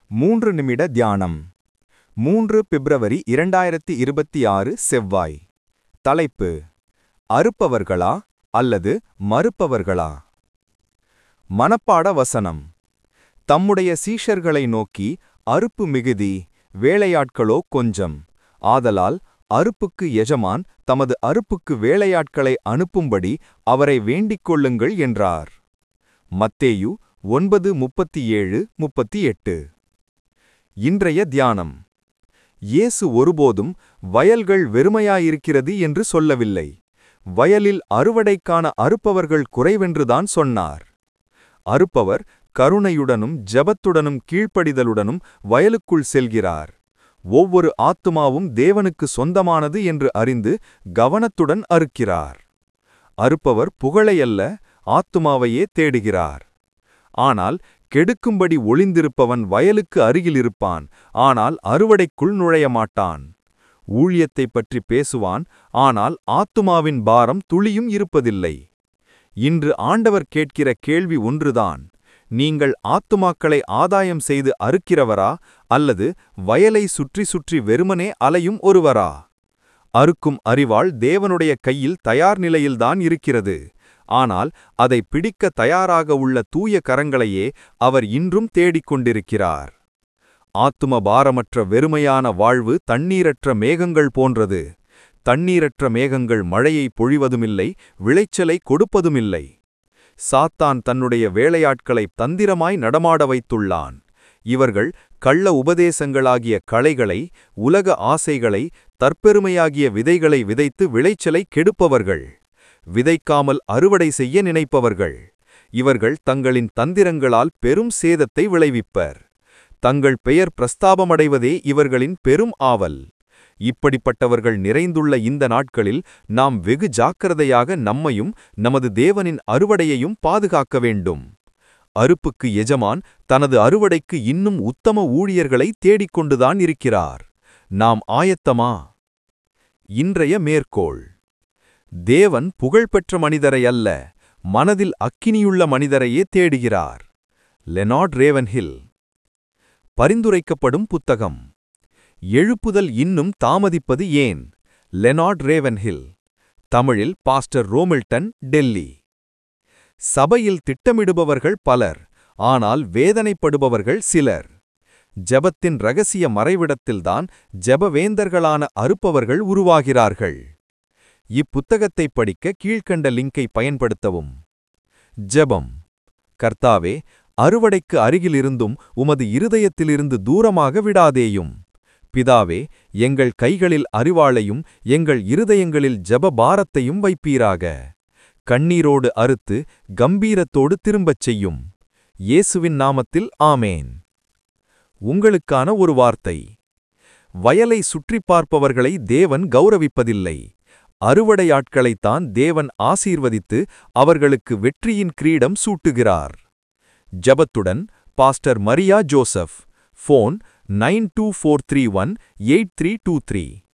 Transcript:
மூன்று நிமிட தியானம் மூன்று பிப்ரவரி இரண்டாயிரத்தி இருபத்தி ஆறு செவ்வாய் தலைப்பு அறுப்பவர்களா அல்லது மறுப்பவர்களா மனப்பாட வசனம் தம்முடைய சீஷர்களை நோக்கி அறுப்பு மிகுதி வேலையாட்களோ கொஞ்சம் ஆதலால் அறுப்புக்கு எஜமான் தமது அறுப்புக்கு வேலையாட்களை அனுப்பும்படி அவரை வேண்டிக் கொள்ளுங்கள் என்றார் மத்தேயு ஒன்பது முப்பத்தி ஏழு முப்பத்தி எட்டு இன்றைய தியானம் இயேசு ஒருபோதும் வயல்கள் வெறுமையாயிருக்கிறது என்று சொல்லவில்லை வயலில் அறுவடைக்கான அறுப்பவர்கள் குறைவென்றுதான் சொன்னார் அறுப்பவர் கருணையுடனும் ஜெபத்துடனும் கீழ்ப்படிதலுடனும் வயலுக்குள் செல்கிறார் ஒவ்வொரு ஆத்துமாவும் தேவனுக்கு சொந்தமானது என்று அறிந்து கவனத்துடன் அறுக்கிறார் அறுப்பவர் புகழையல்ல ஆத்துமாவையே தேடுகிறார் ஆனால் கெடுக்கும்படி ஒளிந்திருப்பவன் வயலுக்கு அருகிலிருப்பான் ஆனால் அறுவடைக்குள் நுழைய மாட்டான் ஊழியத்தைப் பற்றி பேசுவான் ஆனால் ஆத்துமாவின் பாரம் துளியும் இருப்பதில்லை இன்று ஆண்டவர் கேட்கிற கேள்வி ஒன்றுதான் நீங்கள் ஆத்துமாக்களை ஆதாயம் செய்து அறுக்கிறவரா அல்லது வயலை சுற்றி சுற்றி வெறுமனே அலையும் ஒருவரா அறுக்கும் அறிவாள் தேவனுடைய கையில் தயார் நிலையில்தான் இருக்கிறது ஆனால் அதை பிடிக்க தயாராக உள்ள தூய கரங்களையே அவர் இன்றும் தேடிக் கொண்டிருக்கிறார் ஆத்தும பாரமற்ற வெறுமையான வாழ்வு தண்ணீரற்ற மேகங்கள் போன்றது தண்ணீரற்ற மேகங்கள் மழையை பொழிவதுமில்லை விளைச்சலை கொடுப்பதுமில்லை சாத்தான் தன்னுடைய வேலையாட்களை தந்திரமாய் நடமாட வைத்துள்ளான் இவர்கள் கள்ள உபதேசங்களாகிய களைகளை உலக ஆசைகளை தற்பெருமையாகிய விதைகளை விதைத்து விளைச்சலை கெடுப்பவர்கள் விதைக்காமல் அறுவடை செய்ய நினைப்பவர்கள் இவர்கள் தங்களின் தந்திரங்களால் பெரும் சேதத்தை விளைவிப்பர் தங்கள் பெயர் பிரஸ்தாபமடைவதே இவர்களின் பெரும் ஆவல் இப்படிப்பட்டவர்கள் நிறைந்துள்ள இந்த நாட்களில் நாம் வெகு ஜாக்கிரதையாக நம்மையும் நமது தேவனின் அறுவடையையும் பாதுகாக்க வேண்டும் அறுப்புக்கு எஜமான் தனது அறுவடைக்கு இன்னும் உத்தம ஊழியர்களை தேடிக்கொண்டுதான் இருக்கிறார் நாம் ஆயத்தமா இன்றைய மேற்கோள் தேவன் புகழ்பெற்ற மனிதரை அல்ல மனதில் அக்கினியுள்ள மனிதரையே தேடுகிறார் லெனார்ட் ரேவன்ஹில் பரிந்துரைக்கப்படும் புத்தகம் எழுப்புதல் இன்னும் தாமதிப்பது ஏன் லெனார்ட் ரேவன்ஹில் தமிழில் பாஸ்டர் ரோமில்டன் டெல்லி சபையில் திட்டமிடுபவர்கள் பலர் ஆனால் வேதனைப்படுபவர்கள் சிலர் ஜெபத்தின் ரகசிய மறைவிடத்தில்தான் ஜெபவேந்தர்களான அறுப்பவர்கள் உருவாகிறார்கள் இப்புத்தகத்தை படிக்க கீழ்க்கண்ட லிங்கை பயன்படுத்தவும் ஜெபம் கர்த்தாவே அறுவடைக்கு அருகிலிருந்தும் உமது இருதயத்திலிருந்து தூரமாக விடாதேயும் பிதாவே எங்கள் கைகளில் அறிவாளையும் எங்கள் இருதயங்களில் ஜப பாரத்தையும் வைப்பீராக கண்ணீரோடு அறுத்து கம்பீரத்தோடு திரும்பச் செய்யும் இயேசுவின் நாமத்தில் ஆமேன் உங்களுக்கான ஒரு வார்த்தை வயலை சுற்றிப் பார்ப்பவர்களை தேவன் கௌரவிப்பதில்லை அறுவடையாட்களைத்தான் தேவன் ஆசீர்வதித்து அவர்களுக்கு வெற்றியின் கிரீடம் சூட்டுகிறார் ஜபத்துடன் pastor Maria Joseph phone nine two four three one eight three two three